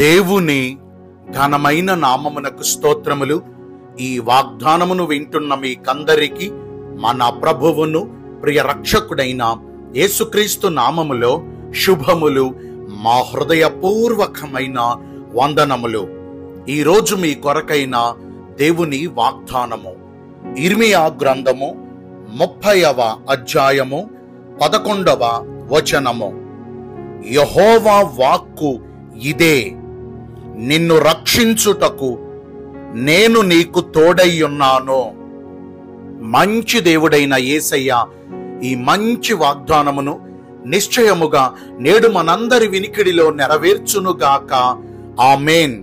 దేవుని ఘనమైన నామమునకు స్తోత్రములు ఈ వాగ్దానమును వింటున్న మీకందరికీ మన ప్రభువును ప్రియ రక్షకుడైన యేసుక్రీస్తు నామములో శుభములు మా హృదయపూర్వకమైన వందనములు ఈరోజు మీ కొరకైన దేవుని వాగ్దానము ఇర్మియా గ్రంథము ముప్పైవ అధ్యాయము పదకొండవ వచనము యహోవా వాక్కు ఇదే నిన్ను రక్షించుటకు నేను నీకు తోడయ్యున్నాను మంచి దేవుడైన యేసయ్య ఈ మంచి వాగ్దానమును నిశ్చయముగా నేడు మనందరి వినికిడిలో నెరవేర్చునుగాక ఆమేన్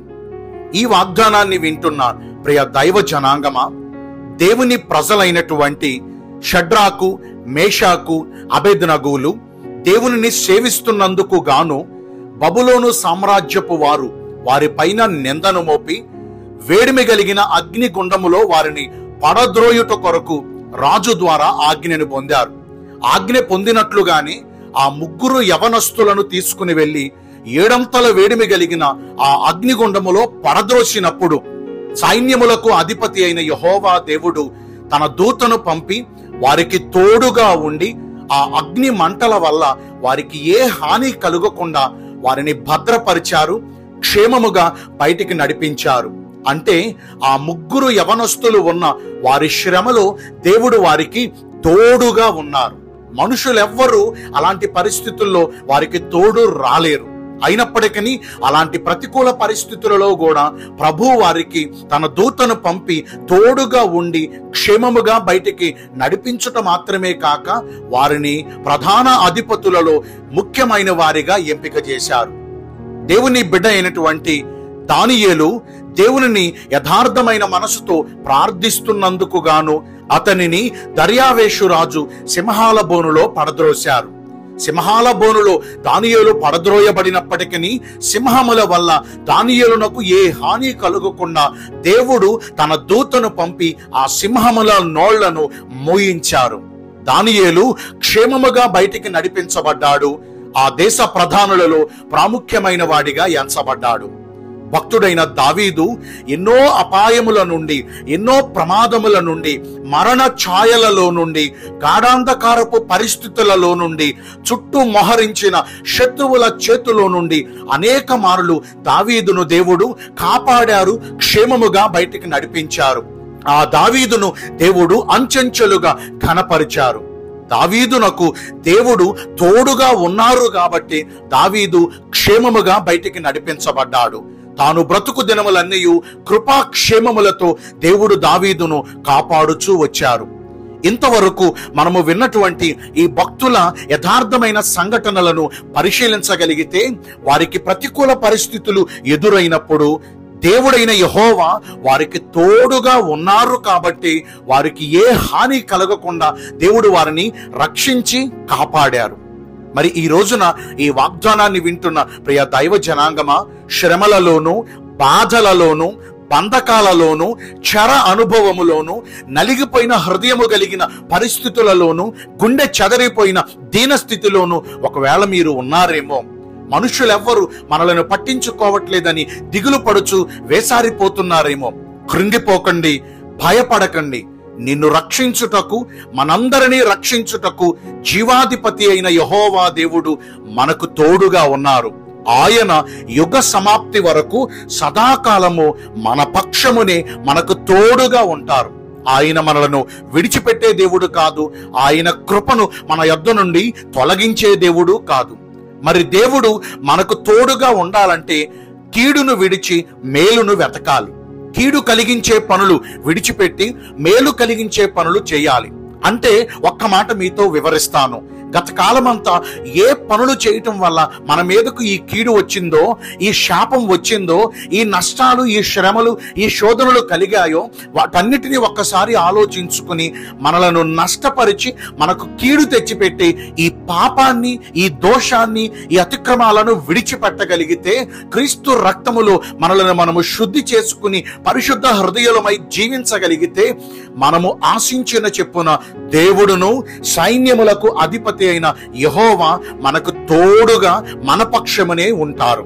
ఈ వాగ్దానాన్ని వింటున్న ప్రియ దైవ జనాంగమా దేవుని ప్రజలైనటువంటి షడ్రాకు మేషాకు అబెద్నగూలు దేవునిని సేవిస్తున్నందుకు గాను బబులోను సామ్రాజ్యపు వారు వారి పైన నిందను మోపి వేడిమి కలిగిన అగ్ని గుండములో వారిని పడద్రోయుట కొరకు రాజు ద్వారా ఆజ్ఞను పొందారు ఆజ్ఞ పొందినట్లుగానే ఆ ముగ్గురు యవనస్తులను తీసుకుని వెళ్లి ఏడంతల వేడిమి కలిగిన ఆ అగ్నిగుండములో పడద్రోసినప్పుడు సైన్యములకు అధిపతి అయిన యహోవా దేవుడు తన దూతను పంపి వారికి తోడుగా ఉండి ఆ అగ్ని మంటల వల్ల వారికి ఏ హాని కలుగకుండా వారిని భద్రపరిచారు క్షేమముగా బయటికి నడిపించారు అంటే ఆ ముగ్గురు యవనస్తులు ఉన్న వారి శ్రమలో దేవుడు వారికి తోడుగా ఉన్నారు మనుషులెవ్వరూ అలాంటి పరిస్థితుల్లో వారికి తోడు రాలేరు అయినప్పటికీ అలాంటి ప్రతికూల పరిస్థితులలో కూడా ప్రభు వారికి తన దూతను పంపి తోడుగా ఉండి క్షేమముగా బయటికి నడిపించుట మాత్రమే కాక వారిని ప్రధాన అధిపతులలో ముఖ్యమైన వారిగా ఎంపిక చేశారు దేవుని బిడ్డ అయినటువంటి దానియేలు దేవునిని యథార్థమైన మనసుతో ప్రార్థిస్తున్నందుకు గాను అతనిని దర్యావేషు రాజు సింహాల బోనులో పడద్రోశారు సింహాల బోనులో దానియేలు పడద్రోయబడినప్పటికీ సింహముల వల్ల దానియేలునకు ఏ హాని కలుగకుండా దేవుడు తన దూతను పంపి ఆ సింహముల నోళ్లను మోయించారు దానియేలు క్షేమముగా బయటికి నడిపించబడ్డాడు ఆ దేశ ప్రధానులలో ప్రాముఖ్యమైన వాడిగా ఎంచబడ్డాడు భక్తుడైన దావీదు ఎన్నో అపాయముల నుండి ఎన్నో ప్రమాదముల నుండి మరణ ఛాయలలో నుండి గాఢాంధకారపు పరిస్థితులలో నుండి చుట్టూ మొహరించిన శత్రువుల చేతిలో నుండి అనేక మారులు దావీదును దేవుడు కాపాడారు క్షేమముగా బయటికి నడిపించారు ఆ దావీదును దేవుడు అంచెంచెలుగా ఘనపరిచారు దావీదునకు దేవుడు తోడుగా ఉన్నారు కాబట్టి దావీదు క్షేమముగా బయటికి నడిపించబడ్డాడు తాను బ్రతుకు దినములన్నీ కృపాక్షేమములతో దేవుడు దావీదును కాపాడుచూ వచ్చారు ఇంతవరకు మనము విన్నటువంటి ఈ భక్తుల యథార్థమైన సంఘటనలను పరిశీలించగలిగితే వారికి ప్రతికూల పరిస్థితులు ఎదురైనప్పుడు దేవుడైన యహోవా వారికి తోడుగా ఉన్నారు కాబట్టి వారికి ఏ హాని కలగకుండా దేవుడు వారిని రక్షించి కాపాడారు మరి ఈ రోజున ఈ వాగ్దానాన్ని వింటున్న ప్రియ దైవ జనాంగమా శ్రమలలోను బాధలలోను బంధకాలలోను చర అనుభవములోను నలిగిపోయిన హృదయము కలిగిన పరిస్థితులలోను గుండె చెదరిపోయిన దీనస్థితిలోను ఒకవేళ మీరు ఉన్నారేమో మనుషులెవ్వరు మనలను పట్టించుకోవట్లేదని దిగులు పడుచు వేసారిపోతున్నారేమో కృంగిపోకండి భయపడకండి నిన్ను రక్షించుటకు మనందరినీ రక్షించుటకు జీవాధిపతి అయిన యహోవా దేవుడు మనకు తోడుగా ఉన్నారు ఆయన యుగ సమాప్తి వరకు సదాకాలము మన పక్షమునే మనకు తోడుగా ఉంటారు ఆయన మనలను విడిచిపెట్టే దేవుడు కాదు ఆయన కృపను మన యొద్ద నుండి తొలగించే దేవుడు కాదు మరి దేవుడు మనకు తోడుగా ఉండాలంటే కీడును విడిచి మేలును వెతకాలి కీడు కలిగించే పనులు విడిచిపెట్టి మేలు కలిగించే పనులు చేయాలి అంటే ఒక్క మాట మీతో వివరిస్తాను గత కాలమంతా ఏ పనులు చేయటం వల్ల మన మీదకు ఈ కీడు వచ్చిందో ఈ శాపం వచ్చిందో ఈ నష్టాలు ఈ శ్రమలు ఈ శోధనలు కలిగాయో వాటన్నిటిని ఒక్కసారి ఆలోచించుకుని మనలను నష్టపరిచి మనకు కీడు తెచ్చిపెట్టి ఈ పాపాన్ని ఈ దోషాన్ని ఈ అతిక్రమాలను విడిచిపెట్టగలిగితే క్రీస్తు రక్తములో మనలను మనము శుద్ధి చేసుకుని పరిశుద్ధ హృదయులమై జీవించగలిగితే మనము ఆశించిన చెప్పున దేవుడును సైన్యములకు అధిపతి అయిన యహోవా మనకు తోడుగా మన పక్షమునే ఉంటారు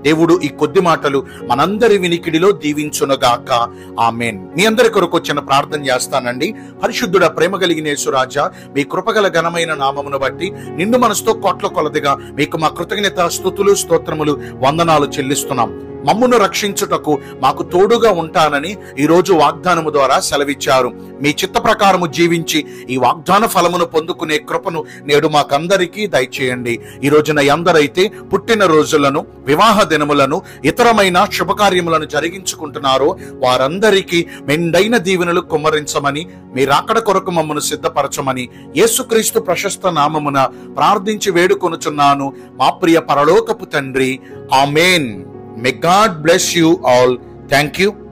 దేవుడు ఈ కొద్ది మాటలు మనందరి వినికిడిలో దీవించునుగాక ఆమెన్ మీ అందరి కొరకు చిన్న ప్రార్థన చేస్తానండి పరిశుద్ధుడ ప్రేమ కలిగిన యేసురాజా మీ కృపగల ఘనమైన నామమును బట్టి నిండు మనసుతో కోట్ల కొలదిగా మీకు మా కృతజ్ఞత స్థుతులు స్తోత్రములు వందనాలు చెల్లిస్తున్నాం మమ్మును రక్షించుటకు మాకు తోడుగా ఉంటానని ఈ రోజు వాగ్దానము ద్వారా సెలవిచ్చారు మీ చిత్త ప్రకారము జీవించి ఈ వాగ్దాన ఫలమును పొందుకునే కృపను నేడు మాకందరికీ దయచేయండి ఈ రోజున ఎందరైతే పుట్టిన రోజులను వివాహ దినములను ఇతరమైన శుభకార్యములను జరిగించుకుంటున్నారో వారందరికీ మెండైన దీవెనలు కుమ్మరించమని మీ రాకడ కొరకు మమ్మను సిద్ధపరచమని యేసుక్రీస్తు ప్రశస్త నామమున ప్రార్థించి వేడుకొనుచున్నాను మా ప్రియ పరలోకపు తండ్రి amen may God bless you all thank you